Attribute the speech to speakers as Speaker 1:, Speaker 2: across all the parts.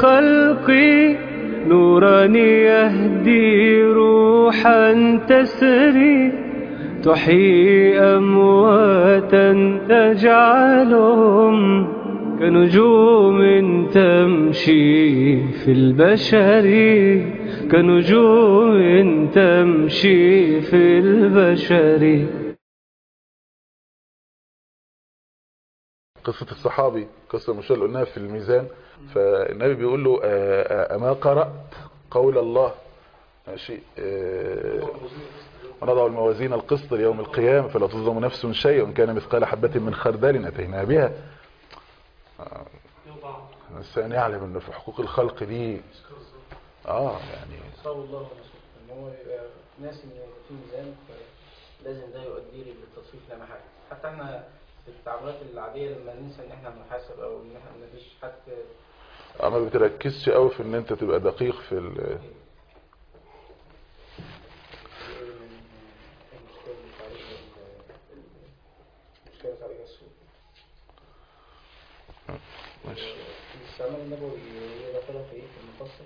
Speaker 1: الخلق نورا يهدي روحا تسري تحيي أمواتا تجعلهم كنجوم تمشي في البشر كنجوم تمشي في البشر
Speaker 2: قصة الصحابي قصة مش اللي قلناها في الميزان فالنبي بيقول له آه، آه، أما قرأت قول الله ماشي آه، ونضع الموازين القسط ليوم القيامة فلا تظلم نفس شيء وإن كان مثقال حبة من خردل أتينا بها آه، الإنسان يعلم أن في حقوق الخلق دي آه يعني
Speaker 3: صلى الله عليه وسلم ان هو يبقى ناس ان في ميزان فلازم ده يؤدي لي للتصفيف لا محل حتى احنا في التعاملات العاديه لما ننسى ان احنا بنحاسب او ان احنا ما فيش حد
Speaker 2: آه، ما بتركزش قوي في ان انت تبقى دقيق في ال...
Speaker 3: المشكله اللي تعريف المشكله تعريف السوق
Speaker 2: ماشي
Speaker 3: الاستعمال النبوي هي داخله في ايه في المفصل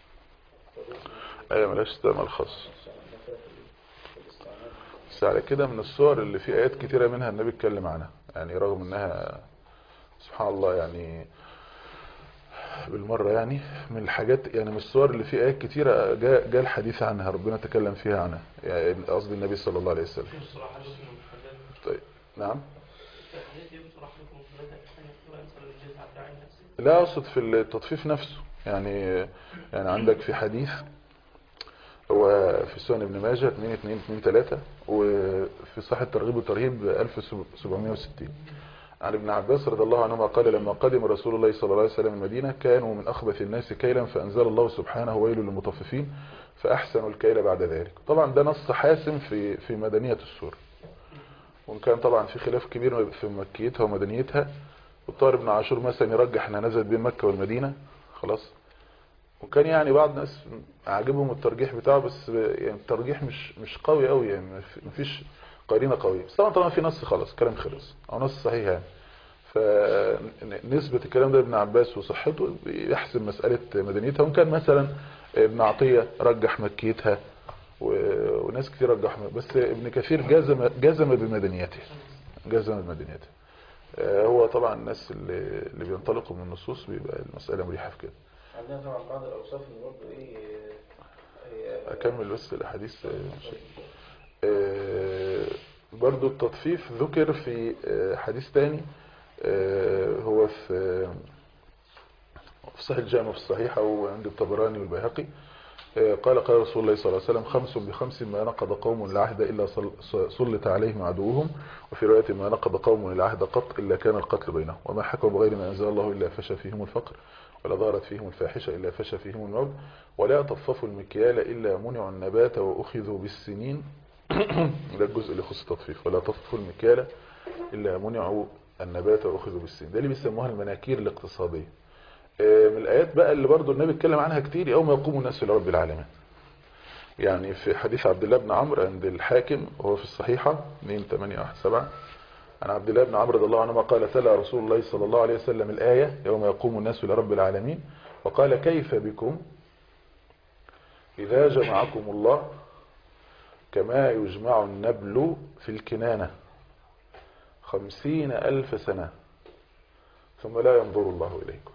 Speaker 2: ايوه ملاش استعمال خاص
Speaker 3: داخله في ايه في الاستعمال
Speaker 2: بس على كده من الصور اللي في آيات كتيرة منها النبي اتكلم عنها يعني رغم انها سبحان الله يعني بالمرة يعني من الحاجات يعني من الصور اللي في آيات كتيرة جاء, جاء الحديث عنها ربنا تكلم فيها عنها يعني قصد النبي صلى الله عليه وسلم طيب نعم لا أقصد في التطفيف نفسه يعني يعني عندك في حديث هو في سنن ابن ماجه 2 2 2 3 وفي صحيح الترغيب والترهيب 1760 عن ابن عباس رضي الله عنهما قال لما قدم رسول الله صلى الله عليه وسلم المدينة كانوا من أخبث الناس كيلا فأنزل الله سبحانه ويل للمطففين فأحسنوا الكيل بعد ذلك طبعا ده نص حاسم في في مدنية السورة وإن كان طبعا في خلاف كبير في مكيتها ومدنيتها والطاهر بن عاشور مثلا يرجح انها نزلت بين مكة والمدينة خلاص وكان يعني بعض الناس عاجبهم الترجيح بتاعه بس يعني الترجيح مش مش قوي قوي يعني مفيش قرينة قوية بس طبعا طبعا في نص خلاص كلام خلص او نص صحيح يعني فنسبة الكلام ده ابن عباس وصحته يحسم مسألة مدنيتها وان كان مثلا ابن عطية رجح مكيتها و- وناس كتير رجح بس ابن كثير جزم جزم بمدنيته جزم بمدنيته آه، هو طبعا الناس اللي, اللي بينطلقوا من النصوص بيبقى المسألة مريحة في كده
Speaker 3: عندنا طبعا بعض الاوصاف اللي برضه ايه هي
Speaker 2: أكمل بس الحديث آه، شيء. آه، برضو التطفيف ذكر في آه، حديث تاني آه، هو في في صحيح الجامع في الصحيحة وعند الطبراني والبيهقي آه، قال قال رسول الله صلى الله عليه وسلم خمس بخمس ما نقض قوم العهد إلا صل- سلط عليهم عدوهم وفي رواية ما نقض قوم العهد قط إلا كان القتل بينهم وما حكموا بغير ما أنزل الله إلا فشى فيهم الفقر ولا ظهرت فيهم الفاحشة إلا فشى فيهم الموت ولا طففوا المكيال إلا منعوا النبات وأخذوا بالسنين ده الجزء اللي يخص التطفيف ولا طففوا المكيال إلا منعوا النبات وأخذوا بالسنين ده اللي بيسموها المناكير الاقتصادية آه، من الآيات بقى اللي برضو النبي اتكلم عنها كتير يوم يقوم الناس لرب العالمين يعني في حديث عبد الله بن عمرو عند الحاكم وهو في الصحيحة 2 8 1 7 عن عبد الله بن عمرو رضي الله عنهما قال تلا رسول الله صلى الله عليه وسلم الآية يوم يقوم الناس لرب العالمين وقال كيف بكم إذا جمعكم الله كما يجمع النبل في الكنانة خمسين ألف سنة ثم لا ينظر الله إليكم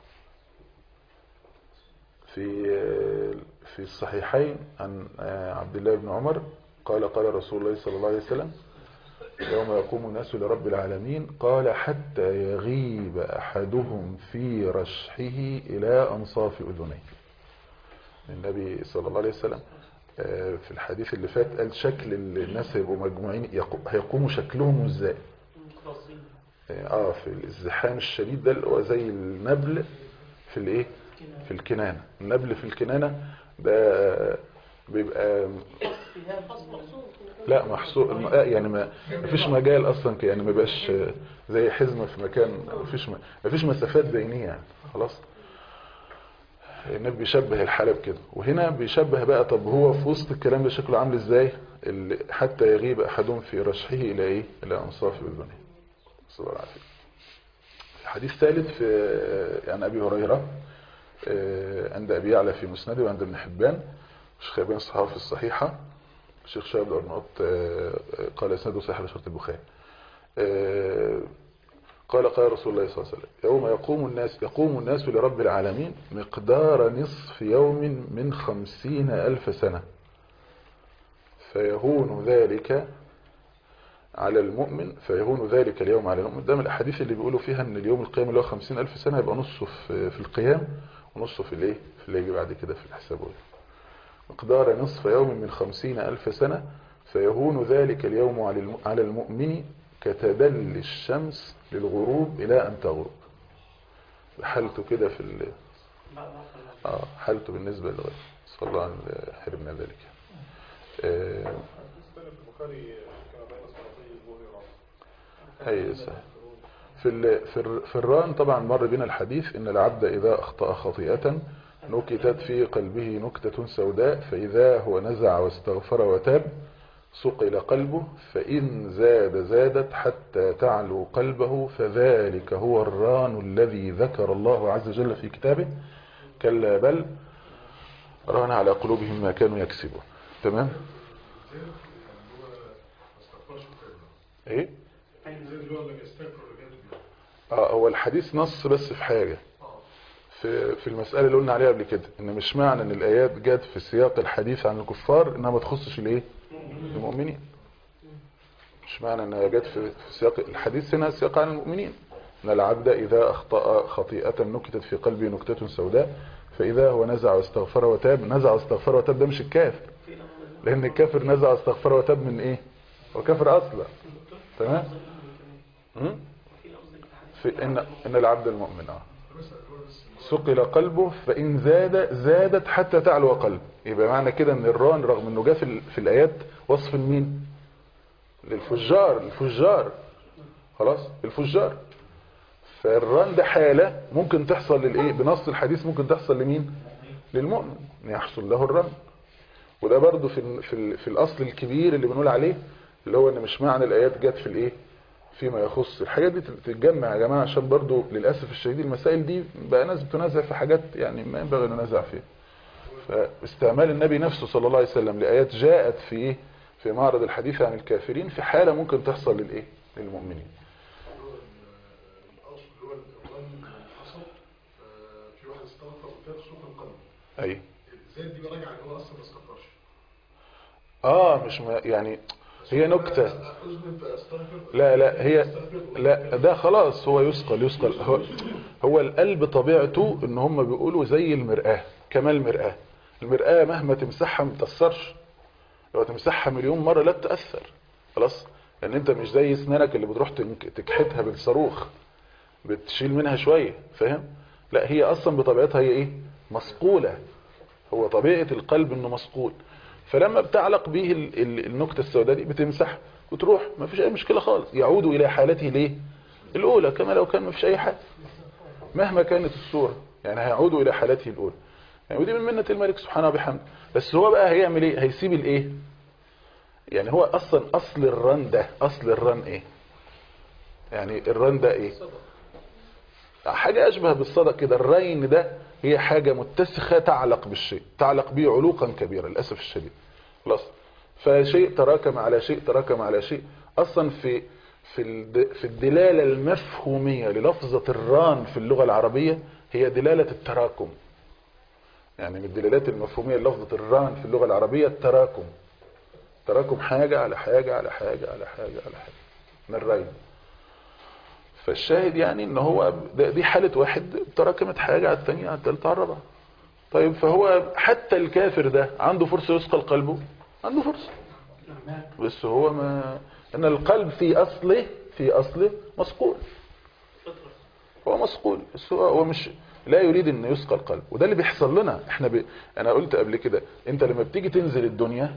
Speaker 2: في في الصحيحين عن عبد الله بن عمر قال قال رسول الله صلى الله عليه وسلم يوم يقوم الناس لرب العالمين قال حتى يغيب أحدهم في رشحه إلى أنصاف أذنيه النبي صلى الله عليه وسلم آه، في الحديث اللي فات قال شكل الناس هيبقوا مجموعين يقو- هيقوموا شكلهم ازاي اه في الازدحام الشديد ده اللي هو زي النبل في الايه في الكنانة النبل في الكنانة ده بيبقى لا محصور الم- آه، يعني ما مفيش مجال اصلا ك- يعني ما بقاش آه، زي حزمة في مكان مفيش م- مفيش مسافات بينية يعني خلاص النبي بيشبه الحالة بكده وهنا بيشبه بقى طب هو في وسط الكلام ده شكله عامل ازاي اللي حتى يغيب احدهم في رشحه الى ايه الى انصاف اذنه صلى الله عليه وسلم حديث ثالث في عن ابي هريره آه، عند أبي يعلى في مسنده وعند ابن حبان الشيخ ابن الصحابة في الصحيحة الشيخ شاب الأرناؤوط آه، آه، قال اسناده صحيح على شرط البخاري آه، قال قال رسول الله صلى الله عليه وسلم يوم يقوم الناس يقوم الناس لرب العالمين مقدار نصف يوم من خمسين ألف سنة فيهون ذلك على المؤمن فيهون ذلك اليوم على المؤمن ده من الأحاديث اللي بيقولوا فيها ان اليوم القيام اللي هو خمسين ألف سنة يبقى نصه في في القيام ونصه في الايه في اللي يجي بعد كده في الحساب مقدار نصف يوم من خمسين ألف سنة فيهون ذلك اليوم على الم- على المؤمن كتدل الشمس للغروب إلى أن تغرب حالته كده في ال... آه حالته بالنسبة للغير صلى الله عليه حرمنا ذلك آه
Speaker 4: البخاري كما بين صلاتي الظهر والعصر
Speaker 2: أي صحيح في ال... في, الر... في الران طبعا مر بنا الحديث إن العبد إذا أخطأ خطيئة نكتت في قلبه نكتة سوداء فإذا هو نزع واستغفر وتاب صقل قلبه فإن زاد زادت حتى تعلو قلبه فذلك هو الران الذي ذكر الله عز وجل في كتابه كلا بل ران على قلوبهم ما كانوا يكسبون تمام ايه
Speaker 4: زي اللي هو اللي يستغفر الرجال
Speaker 2: اه هو الحديث نص بس في حاجة في في المسألة اللي قلنا عليها قبل كده ان مش معنى ان الايات جت في سياق الحديث عن الكفار انها ما تخصش الايه المؤمنين مش معنى انها جت في في سياق الحديث هنا سياق عن المؤمنين ان العبد اذا اخطأ خطيئة نكتت في قلبه نكتة سوداء فاذا هو نزع واستغفر وتاب نزع واستغفر وتاب ده مش الكافر لان الكافر نزع واستغفر وتاب من ايه هو كافر اصلا تمام م? في ان ان العبد المؤمن اه ثقل قلبه فإن زاد زادت حتى تعلو قلبه يبقى معنى كده ان الران رغم انه جاء في, ال- في الآيات وصف لمين للفجار الفجار خلاص الفجار فالران ده حالة ممكن تحصل للايه بنص الحديث ممكن تحصل لمين للمؤمن ان يحصل له الران وده برضو في ال- في, ال- في الاصل الكبير اللي بنقول عليه اللي هو ان مش معنى الايات جت في الايه فيما يخص الحاجات دي تتجمع يا جماعة عشان برضو للأسف الشديد المسائل دي بقى ناس بتنازع في حاجات يعني ما ينبغي أن ننازع فيها فاستعمال النبي نفسه صلى الله عليه وسلم لآيات جاءت في إيه؟ في معرض الحديث عن الكافرين في حالة ممكن تحصل للإيه للمؤمنين
Speaker 4: الاصل اللي هو الرن حصل في واحد استغفر وتاب صوت القلب
Speaker 2: أي
Speaker 4: الزاد دي براجع ان هو اصلا ما استغفرش
Speaker 2: آه مش ما يعني هي نكتة
Speaker 4: اذن فاستغفر
Speaker 2: لا لا هي لا ده خلاص هو يسقل يسقل هو, هو القلب طبيعته ان هم بيقولوا زي المرآة كما المرآة المرآة مهما تمسحها ما تأثرش لو تمسحها مليون مرة لا تأثر خلاص لان انت مش زي اسنانك اللي بتروح تنك- تكحتها بالصاروخ بتشيل منها شوية فاهم لا هي اصلا بطبيعتها هي ايه مصقولة هو طبيعة القلب انه مصقول فلما بتعلق به ال- ال- النكتة السوداء دي بتمسح وتروح ما فيش اي مشكلة خالص يعود الى حالته ليه الاولى كما لو كان ما فيش اي حاجة مهما كانت الصورة يعني هيعود الى حالته الاولى يعني ودي من منة الملك سبحانه وبحمده بس هو بقى هيعمل ايه هيسيب الايه يعني هو اصلا اصل الرن ده اصل الرن ايه يعني الرن ده ايه حاجة أشبه بالصدق كده الرين ده هي حاجة متسخة تعلق بالشيء تعلق به علوقا كبيرة للأسف الشديد خلاص فشيء تراكم على شيء تراكم على شيء أصلا في في الد- في الدلالة المفهومية للفظة الران في اللغة العربية هي دلالة التراكم يعني من الدلالات المفهومية للفظة الران في اللغة العربية التراكم تراكم حاجة على حاجة على حاجة على حاجة على حاجة من الرين فالشاهد يعني ان هو ده- دي حالة واحد تراكمت حاجة على الثانية على الثالثة على الرابعة طيب فهو حتى الكافر ده عنده فرصة يثقل قلبه عنده فرصة بس هو ما ان القلب في اصله في اصله مسقول هو مسقول بس هو هو مش لا يريد ان يثقل قلب وده اللي بيحصل لنا احنا ب... انا قلت قبل كده انت لما بتيجي تنزل الدنيا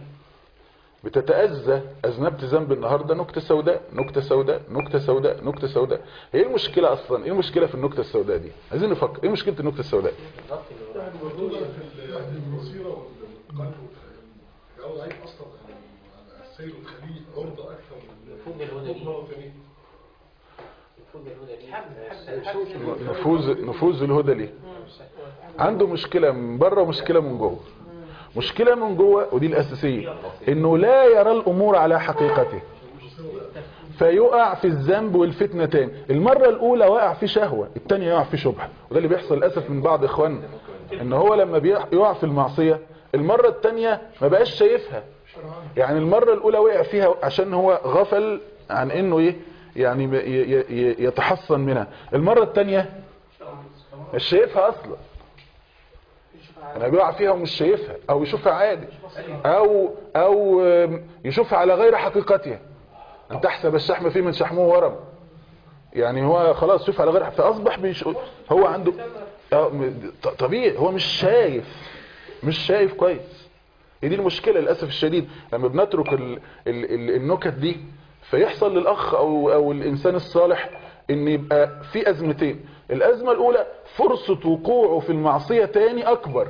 Speaker 2: بتتأذى أذنبت ذنب النهاردة نكتة سوداء نكتة سوداء نكتة سوداء نكتة سوداء هي المشكلة أصلا إيه المشكلة في النكتة السوداء دي عايزين نفكر إيه مشكلة النكتة السوداء
Speaker 4: يعني موجودة في ال- البصيرة والقلب والجو ضعيف أصلا يعني السير الخليل عرضة أكثر من
Speaker 3: مفهوم الهدى دي.
Speaker 4: الخطبة والتانية.
Speaker 3: المفروض الهدى دي
Speaker 2: نفوذ نفوذ الهدى ليه عنده مشكلة من بره ومشكلة من جوه مشكلة من جوه ودي الأساسية إنه لا يرى الأمور على حقيقته فيقع في الذنب والفتنة تاني المرة الأولى وقع في شهوة التانية يقع في شبهة وده اللي بيحصل للأسف من بعض إخواننا إن هو لما بيقع في المعصية المرة التانية ما بقاش شايفها يعني المرة الأولى وقع فيها عشان هو غفل عن إنه إيه يعني ي- ي- ي- يتحصن منها المرة التانية مش شايفها أصلا انا بيقع فيها ومش شايفها او يشوفها عادي او او آم، يشوفها على غير حقيقتها ان تحسب الشحم فيه من شحمه ورم يعني هو خلاص شوف على غير فاصبح بيش... هو عنده آه، م- ط- طبيعي هو مش شايف مش شايف كويس هي دي المشكله للاسف الشديد لما بنترك ال... ال... ال... النكت دي فيحصل للاخ او او الانسان الصالح ان يبقى في ازمتين الازمه الاولى فرصه وقوعه في المعصيه تاني اكبر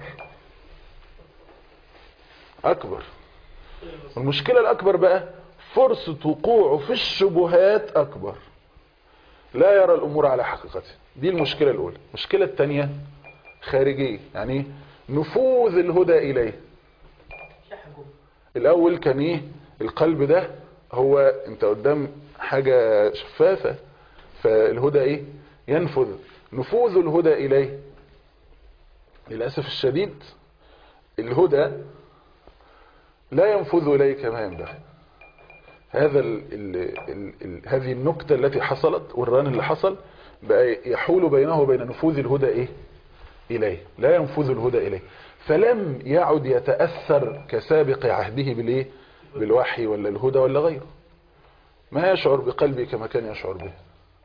Speaker 2: اكبر المشكله الاكبر بقى فرصه وقوعه في الشبهات اكبر لا يرى الامور على حقيقتها دي المشكله الاولى المشكله الثانيه خارجيه يعني إيه؟ نفوذ الهدى اليه الاول كان ايه القلب ده هو انت قدام حاجة شفافة فالهدى ايه ينفذ نفوذ الهدى اليه للأسف الشديد الهدى لا ينفذ اليه كما ينبغي هذا ال ال ال ال هذه النكتة التي حصلت والران اللي حصل بقى يحول بينه وبين نفوذ الهدى ايه إليه لا ينفذ الهدى إليه فلم يعد يتأثر كسابق عهده بالإيه بالوحي ولا الهدى ولا غيره ما يشعر بقلبه كما كان يشعر به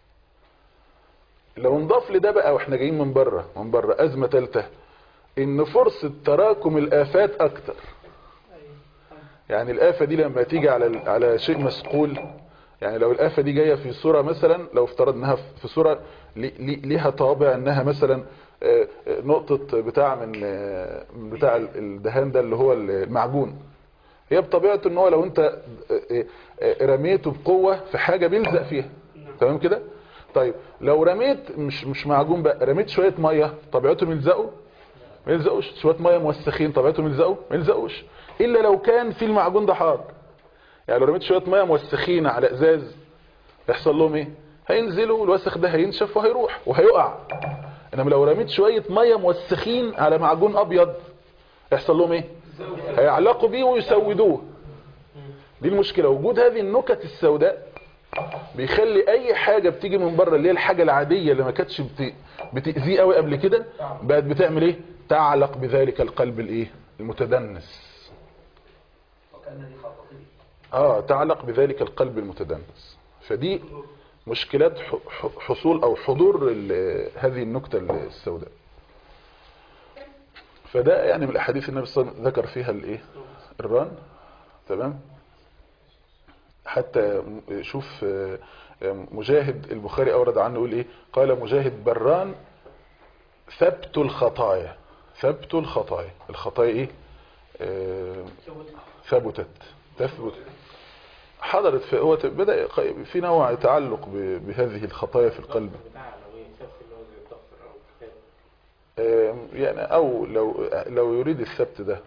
Speaker 2: لو نضاف لده بقى واحنا جايين من بره من بره أزمة ثالثه إن فرصة تراكم الآفات أكتر يعني الآفة دي لما تيجي على على شيء مسقول يعني لو الآفة دي جاية في صورة مثلا لو افترضناها في صورة لي- لي- ليها طابع انها مثلا آه، آه، نقطة بتاع من آه، من بتاع الدهان ده اللي هو المعجون هي بطبيعته ان هو لو انت آه، آه، آه، رميته بقوة في حاجة بيلزق فيها تمام كده طيب لو رميت مش مش معجون بقى رميت شوية مية طبيعتهم يلزقوا ما يلزقوش شوية مية موسخين طبيعتهم يلزقوا ما يلزقوش الا لو كان في المعجون ده حار يعني لو رميت شوية مية موسخين على ازاز يحصل لهم ايه هينزلوا والوسخ ده هينشف وهيروح وهيقع انما لو رميت شوية مية موسخين على معجون ابيض يحصل لهم ايه هيعلقوا بيه ويسودوه دي المشكلة وجود هذه النكت السوداء بيخلي اي حاجة بتيجي من بره اللي هي الحاجة العادية اللي ما كانتش بت... بتأذيه قوي قبل كده بقت بتعمل ايه تعلق بذلك القلب الايه المتدنس اه تعلق بذلك القلب المتدنس فدي مشكلات ح- ح- حصول او حضور ال- هذه النكتة السوداء فده يعني من الاحاديث النبي صلى الله عليه وسلم ذكر فيها الايه الران تمام حتى م- شوف آه، آه، مجاهد البخاري اورد عنه يقول ايه قال مجاهد بران ثبت الخطايا ثبت الخطايا الخطايا ايه آه، ثبتت تثبت حضرت في هو بدأ يق- في نوع تعلق ب- بهذه الخطايا في القلب
Speaker 3: بتاع لو يتسف اللي هو زي الضفر او الكتاب
Speaker 2: آم، يعني او لو لو يريد الثبت ده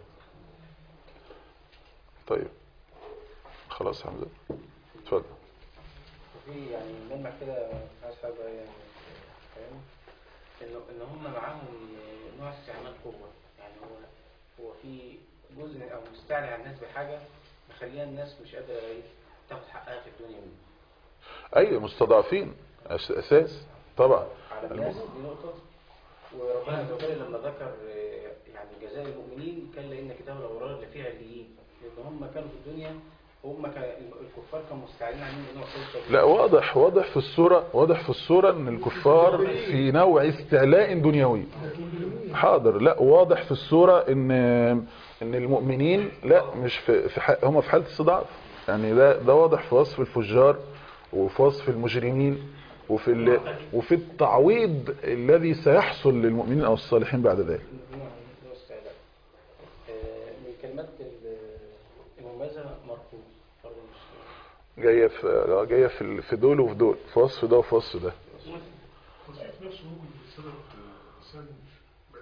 Speaker 2: طيب خلاص حمزة اتفضل
Speaker 3: في يعني ملمح كده عايز حاجه يعني فاهم انه ان هم معاهم نوع استعمال قوه يعني هو هو في جزء او مستعلي على الناس بحاجه مخليها الناس مش قادره ايه تاخد حقها في الدنيا منه
Speaker 2: ايوه مستضعفين أس- اساس طبعا
Speaker 3: على الناس دي نقطه وربنا عز وجل لما ذكر آه، يعني جزاء المؤمنين كان لان كتاب الابرار لفيه عليين لان هم كانوا في الدنيا هم كان الكفار كانوا مستعلين عليهم بنوع سلطه
Speaker 2: لا واضح واضح في الصورة واضح في الصورة ان الكفار في نوع استعلاء دنيوي حاضر لا واضح في الصورة ان ان المؤمنين لا مش في, في ح- هم في حالة استضعاف يعني ده ده واضح في وصف الفجار وفي وصف المجرمين وفي ال وفي التعويض الذي سيحصل للمؤمنين او الصالحين بعد ذلك
Speaker 3: نوع نوع استعلاء آه، من كلمات ال- المميزه مرفوض برضه مش
Speaker 2: جايه في جايه في ال- في دول وفي دول في وصف ده وفي وصف ده
Speaker 4: التصحيح نفسه ممكن بسبب إنسان بقت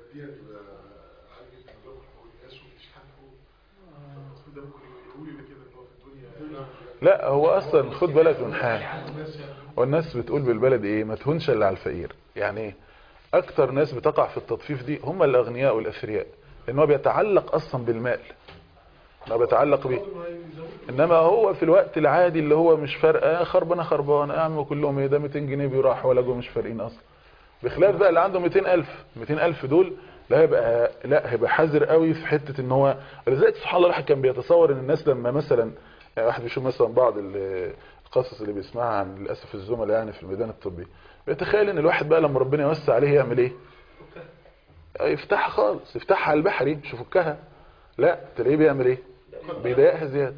Speaker 4: دي هتبقى عالجة الروح والناس ويشحنوا فالتصوير ده ممكن يقول لي كده ان هو في الدنيا
Speaker 2: لا هو اصلا خد بالك من حاجه
Speaker 4: الناس يعني
Speaker 2: والناس بتقول بالبلد ايه ما تهونش الا على الفقير يعني ايه اكتر ناس بتقع في التطفيف دي هم الاغنياء والاثرياء لان هو بيتعلق اصلا بالمال ما بيتعلق بيه انما هو في الوقت العادي اللي هو مش فارقه خربانه خربانه يا عم كلهم ايه ده 200 جنيه بيروحوا ولا جو مش فارقين اصلا بخلاف بقى اللي عنده 200000 200000 دول لا هيبقى لا هيبقى حذر قوي في حته ان هو لذلك سبحان الله الواحد كان بيتصور ان الناس لما مثلا يعني واحد بيشوف مثلا بعض ال- القصص اللي بيسمعها عن للاسف الزملاء يعني في الميدان الطبي بيتخيل ان الواحد بقى لما ربنا يوسع عليه يعمل ايه يفتحها خالص يفتحها على البحري مش يفكها لا تلاقيه بيعمل ايه بيضايقها زياده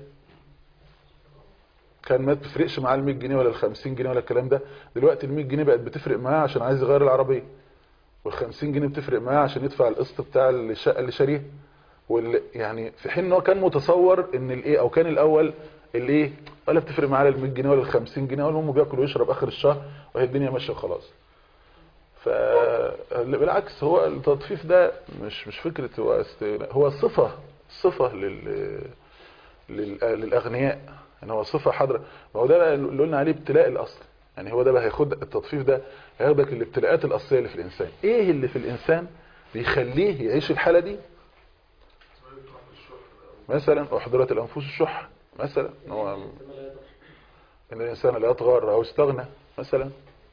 Speaker 2: كان ما تفرقش معاه ال 100 جنيه ولا ال 50 جنيه ولا الكلام ده دلوقتي ال 100 جنيه بقت بتفرق معاه عشان عايز يغير العربيه وال 50 جنيه بتفرق معاه عشان يدفع القسط بتاع الشقه اللي شاريها وال يعني في حين ان هو كان متصور ان الايه او كان الاول الايه ولا بتفرق معاه ال 100 جنيه ولا ال 50 جنيه ولا المهم بياكل ويشرب اخر الشهر وهي الدنيا ماشيه خلاص ف بالعكس هو التطفيف ده مش مش فكره هو است... هو صفه صفه لل لل- للاغنياء يعني هو صفه حاضره ما هو ده بقى اللي قلنا عليه ابتلاء الاصل يعني هو ده بقى هياخد التطفيف ده هياخدك الابتلاءات الاصليه اللي في الانسان ايه اللي في الانسان بيخليه يعيش الحاله دي مثلا احضرت الانفس الشح مثلا إن هو ان الانسان لا يطغى او استغنى مثلا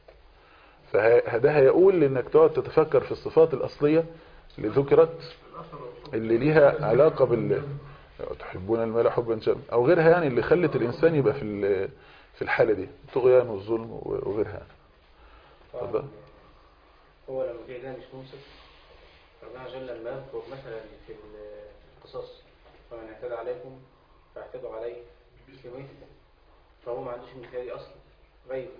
Speaker 2: فده هيقول انك تقعد تتفكر في الصفات الاصليه اللي ذكرت اللي ليها علاقه بال تحبون المال حبا جما او غيرها يعني اللي خلت الانسان يبقى في ال- في الحاله دي الطغيان والظلم وغيرها اتفضل.
Speaker 3: هو لما في ده مش منصف ربنا عز وجل لما يذكر مثلا في القصص فمن اعتدى عليكم فاعتدوا عليه بمثله فهو ما عندوش المثلية دي اصلا غير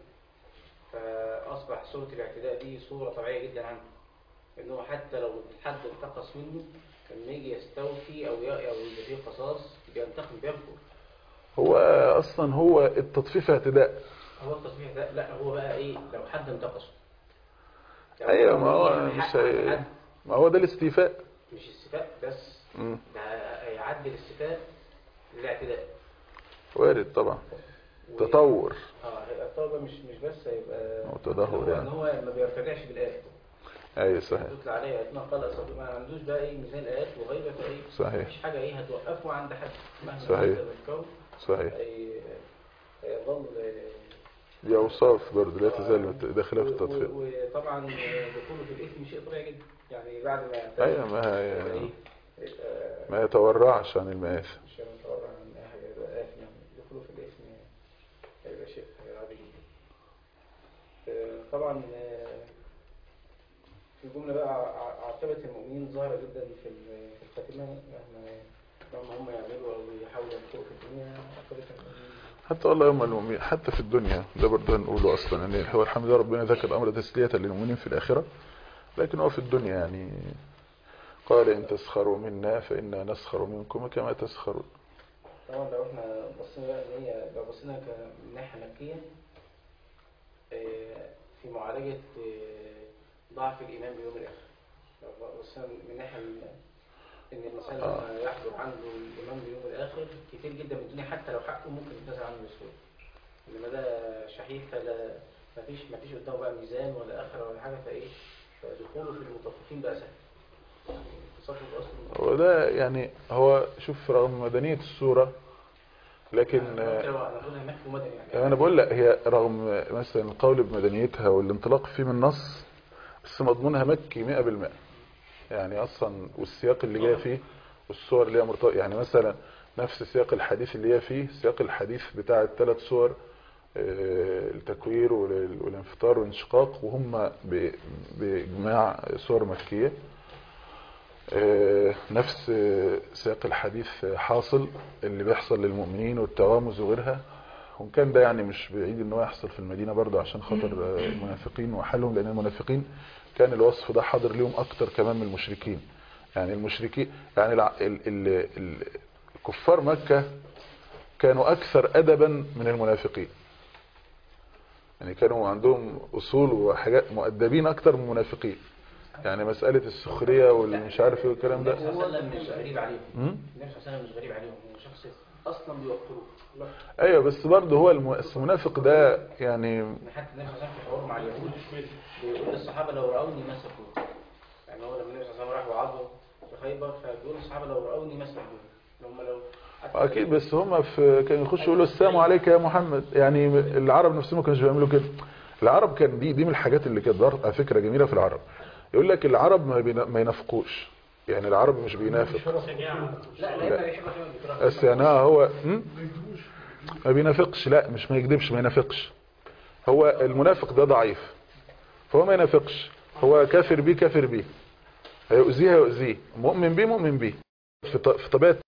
Speaker 3: فاصبح صورة الاعتداء دي صورة طبيعية جدا عنده انه حتى لو حد انتقص منه لما يجي يستوفي او ي- او يبقى فيه قصاص بينتقم بيغفر
Speaker 2: هو اصلا هو التطفيف اعتداء
Speaker 3: هو التصبيح ده لا هو بقى ايه لو حد انتقصه لو
Speaker 2: ايوه ما هو
Speaker 3: يعني
Speaker 2: مش
Speaker 3: حق عند
Speaker 2: هي...
Speaker 3: حد،
Speaker 2: ما هو ده الاستيفاء
Speaker 3: مش السفاء بس
Speaker 2: مم.
Speaker 3: ده هيعدل السفاء للاعتداء
Speaker 2: وارد طبعا
Speaker 3: و-
Speaker 2: تطور
Speaker 3: اه هيبقى التوبه مش مش بس هيبقى
Speaker 2: أو تدهور
Speaker 3: هو
Speaker 2: يعني.
Speaker 3: ان هو ما بيرتدعش بالايه
Speaker 2: ايوه صحيح
Speaker 3: تطلع عليه ايات ما قال أصدق ما عندوش بقى ايه ميزان الايات وغيبه فايه
Speaker 2: صحيح.
Speaker 3: مفيش حاجه ايه هتوقفه عند حد مهما
Speaker 2: صحيح.
Speaker 3: عدى بالكون
Speaker 2: صحيح
Speaker 3: هي- هيظل
Speaker 2: دي اوصاف برضه لا تزال داخله في
Speaker 3: و-
Speaker 2: التطفيف
Speaker 3: و- وطبعا دخوله في الاثم شيء طبيعي جدا يعني بعد ما يعترف
Speaker 2: ايوه ما
Speaker 3: يبقى
Speaker 2: هي...
Speaker 3: ايه يبقى
Speaker 2: ما يتورعش عن المآثم
Speaker 3: مش هنتورع عن اي حاجه يبقى آثم يعني دخوله في الاثم هيبقى شيء عادي جدا آه، طبعا آه، في جمله بقى ع- ع- عاقبه المؤمنين ظاهره جدا في ال- في الخاتمه مهما مهما هم يعملوا او يحاولوا ينفقوا في الدنيا عاقبه المؤمنين
Speaker 2: حتى والله يوم المؤمنين حتى في الدنيا ده برضه هنقوله اصلا ان هو الحمد لله ربنا ذكر الامر تسليه للمؤمنين في الاخره لكن هو في الدنيا يعني قال ان تسخروا منا فانا نسخر منكم كما تسخرون
Speaker 3: طبعا لو احنا بصينا بقى ان هي لو بصينا ك- من ناحيه مكيه آه، في معالجه آه، ضعف الايمان باليوم الاخر لو بصينا من ناحيه ال- ان الانسان لما يحضر عنده الايمان باليوم الاخر كتير جدا من الدنيا حتى لو حقه ممكن يتنازل عنه بسهوله انما ده شحيح فلا مفيش مفيش قدامه بقى ميزان ولا اخره ولا حاجه فايه فدخوله في المطففين بقى سهل تصرف اصلا
Speaker 2: هو ده يعني هو شوف رغم مدنية السورة لكن
Speaker 3: ممكن
Speaker 2: آه،
Speaker 3: لو هناخدها مكي ومدني يعني
Speaker 2: يعني انا بقول لا هي رغم مثلا القول بمدنيتها والانطلاق فيه من النص بس مضمونها مكي 100% يعني اصلا والسياق اللي جاي فيه والصور اللي هي مرتبطه يعني مثلا نفس سياق الحديث اللي هي فيه سياق الحديث بتاع الثلاث صور آه، التكوير وال- والانفطار والانشقاق وهم ب- باجماع صور مكيه آه، نفس آه، سياق الحديث آه، حاصل اللي بيحصل للمؤمنين والتوامز وغيرها وان كان ده يعني مش بعيد ان هو يحصل في المدينه برضه عشان خاطر آه، المنافقين وحالهم لان المنافقين كان الوصف ده حاضر ليهم اكتر كمان من المشركين يعني المشركين يعني الع- ال ال ال كفار مكه كانوا اكثر ادبا من المنافقين يعني كانوا عندهم اصول وحاجات مؤدبين اكتر من المنافقين يعني مسألة السخرية والمش عارف ايه والكلام
Speaker 3: النبي
Speaker 2: ده
Speaker 3: صلى الله عليه وسلم مش غريب عليهم
Speaker 2: مم؟
Speaker 3: النبي صلى الله عليه وسلم مش غريب عليهم هو شخص اصلا بيوقروه لا
Speaker 2: ايوه بس برضه هو الم- المنافق ده يعني
Speaker 3: إن حتى النبي صلى الله عليه وسلم في حواره مع اليهود بيقول للصحابه لو راوني مسكوا يعني هو لما النبي صلى الله عليه وسلم راح وعظهم في خيبر فبيقول للصحابه لو راوني مسكوا هم لو حتى-
Speaker 2: اكيد بس هم في كانوا يخشوا يقولوا السلام عليك يا محمد يعني العرب نفسهم ما كانوش بيعملوا كده العرب كان دي دي من الحاجات اللي كانت برضه على فكره جميله في العرب يقول لك العرب ما, بينا- ما ينافقوش يعني العرب مش بينافق
Speaker 3: لا لا ما بيحبش يعمل بكره
Speaker 2: بس يعني اه هو م? ما بينافقش لا مش ما يكذبش ما ينافقش هو المنافق ده ضعيف فهو ما ينافقش هو كافر بيه كافر بيه هيؤذيه هيؤذيه مؤمن بيه مؤمن بيه في ط- في طبيعه